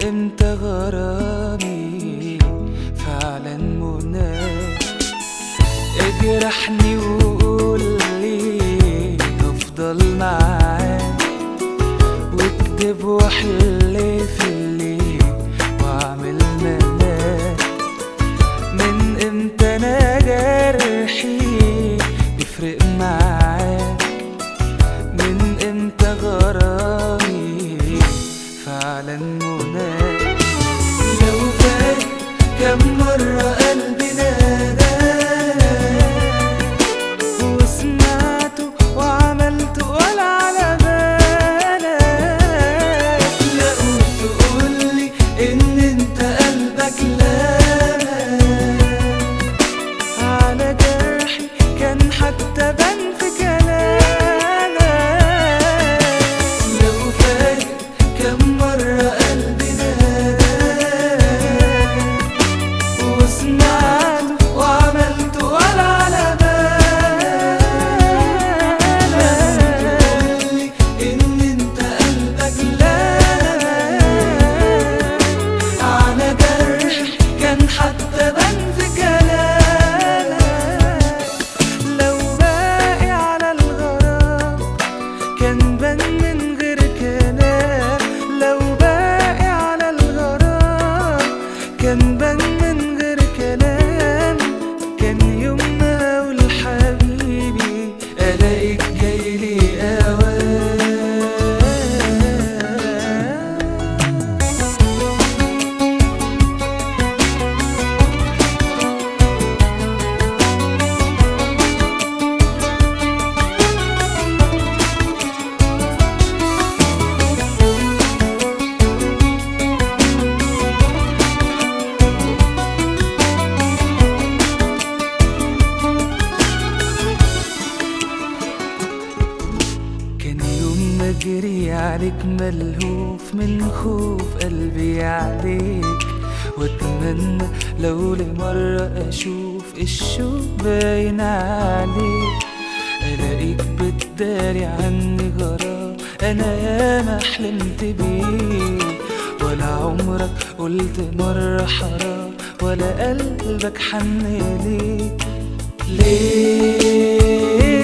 امتى غرامي فعلا مناك اجرحني وقول لي افضل معاك واكدب واحلف لي واعمل مناك من امتى انا جرحي يفرق معاك من امتى غرامي فعلا مناك لو فات كم مرة قلبي ناداك وسمعته وعملته ولا على بالك لا تقولي ان انت قلبك لا على جرحي كان حتى بان في كلامك لو فاكر كم مرة قلبي ناداك وسمعته وعملته ولا على بالك ان انت قلبك لا على جرح كان حتى بان في كلامك لو باقي على الغرام كان بان من غير كلام لو باقي على الغرام كان بان من غير كلام كان يوم ما اقول حبيبي الاقيك جايلي اوام كان يوم ما اجري عليك ملهوف من خوف قلبي عليك واتمنى لو لمرة اشوف الشوق باين عليك الاقيك بتداري عني غرام انا ياما حلمت بيه ولا عمرك قلت مرة حرام ولا قلبك حن ليك ليه